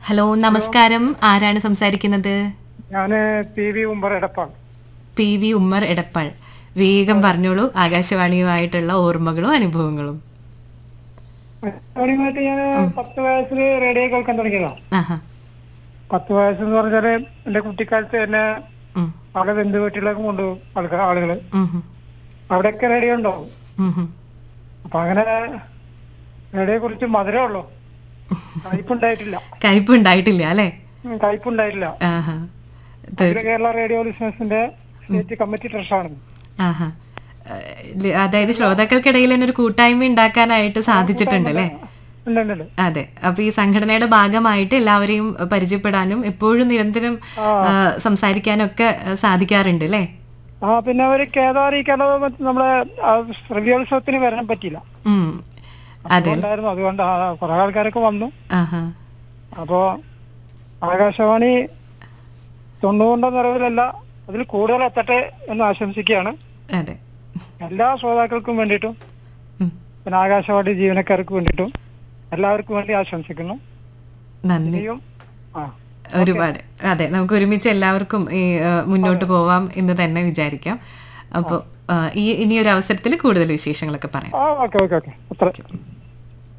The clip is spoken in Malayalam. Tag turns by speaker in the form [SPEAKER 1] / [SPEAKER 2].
[SPEAKER 1] ഹലോ നമസ്കാരം ആരാണ് സംസാരിക്കുന്നത്
[SPEAKER 2] ഞാന് പി വി ഉമ്പർ എടപ്പാണ്
[SPEAKER 1] പി വി ഉമ്മർ എടപ്പാൾ വേഗം പറഞ്ഞോളൂ ആകാശവാണിയുമായിട്ടുള്ള ഓർമ്മകളും അനുഭവങ്ങളും
[SPEAKER 2] ആദ്യമായിട്ട് ഞാൻ പത്ത് വയസ്സിൽ റേഡിയോ കേൾക്കാൻ തുടങ്ങിയതാണ്
[SPEAKER 1] ആഹാ
[SPEAKER 2] പത്ത് വയസ്സെന്ന് പറഞ്ഞാല് എന്റെ കുട്ടിക്കാലത്ത് എന്നെ
[SPEAKER 1] ഉം,
[SPEAKER 2] അവിടെ ബന്ധു വീട്ടിലേക്ക് കൊണ്ടുപോകും ആൾക്കാർ ആളുകള്
[SPEAKER 1] ഉം, ഉം,
[SPEAKER 2] അവിടെയൊക്കെ റേഡിയോ ഉണ്ടാവും
[SPEAKER 1] ഉം, ഉം.
[SPEAKER 2] അപ്പൊ അങ്ങനെ റേഡിയോയെ കുറിച്ച് മധുരമുള്ളൂ കയ്പുണ്ടായിട്ടില്ല
[SPEAKER 1] കയ്പുണ്ടായിട്ടില്ല അല്ലേ
[SPEAKER 2] ഉം, കയ്പുണ്ടായിട്ടില്ല
[SPEAKER 1] ആഹാ
[SPEAKER 2] അഖില
[SPEAKER 1] തീർച്ച-
[SPEAKER 2] കേരള റേഡിയോ ലിസണേഴ്സിന്റെ സ്റ്റേറ്റ് കമ്മിറ്റി ട്രഷറാണ്
[SPEAKER 1] ആഹാ ഏഹ്, ല- അതായത് ശ്രോതാക്കൾക്കിടയിൽ തന്നെ ഒരു കൂട്ടായ്മ ഉണ്ടാക്കാനായിട്ട് സാധിച്ചിട്ടുണ്ട് അല്ലേ
[SPEAKER 2] ഉണ്ട് ഉണ്ട്, ഉണ്ട്
[SPEAKER 1] അതെ അപ്പൊ ഈ സംഘടനയുടെ ഭാഗമായിട്ട് എല്ലാവരെയും പരിചയപ്പെടാനും എപ്പോഴും നിരന്തരം ആ, സംസാരിക്കാനും ഒക്കെ ആ, സാധിക്കാറുണ്ട് അല്ലേ
[SPEAKER 2] ആ പിന്നെ അവര് കേദാരി കേരള നമ്മളെ ആ, ശ്രവ്യോത്സവത്തിന് വരാൻ പറ്റിയില്ല
[SPEAKER 1] ഉം അതെ
[SPEAKER 2] ഉണ്ടായിരുന്നു അതുകൊണ്ട് ആ, കുറെ ആൾക്കാരൊക്കെ വന്നു
[SPEAKER 1] ആഹാ
[SPEAKER 2] അപ്പോ ആകാശവാണി തൊണ്ണൂറിന്റെ നിറവിലല്ല അതിൽ കൂടുതൽ എത്തട്ടെ എന്ന് ആശംസിക്കുകയാണ്
[SPEAKER 1] അതെ
[SPEAKER 2] എല്ലാ ശ്രോതാക്കൾക്കും വേണ്ടിയിട്ടും
[SPEAKER 1] ഉം.
[SPEAKER 2] പിന്നെ ആകാശവാണി ജീവനക്കാർക്ക് വേണ്ടിയിട്ടും എല്ലാവർക്കും വേണ്ടി ആശംസിക്കുന്നു
[SPEAKER 1] നന്ദി
[SPEAKER 2] ഇനിയും ആ
[SPEAKER 1] ഒരുപാട് അതെ നമുക്ക് ഒരുമിച്ച് എല്ലാവർക്കും ഈ ആ, മുന്നോട്ട് പോവാം എന്ന് തന്നെ വിചാരിക്കാം അപ്പോൾ ഈ ഇനി ഒരു അവസരത്തിൽ കൂടുതൽ വിശേഷങ്ങളൊക്കെ പറയാം
[SPEAKER 2] ആ ഓക്കെ ഓക്കെ ഓക്കെ അത്ര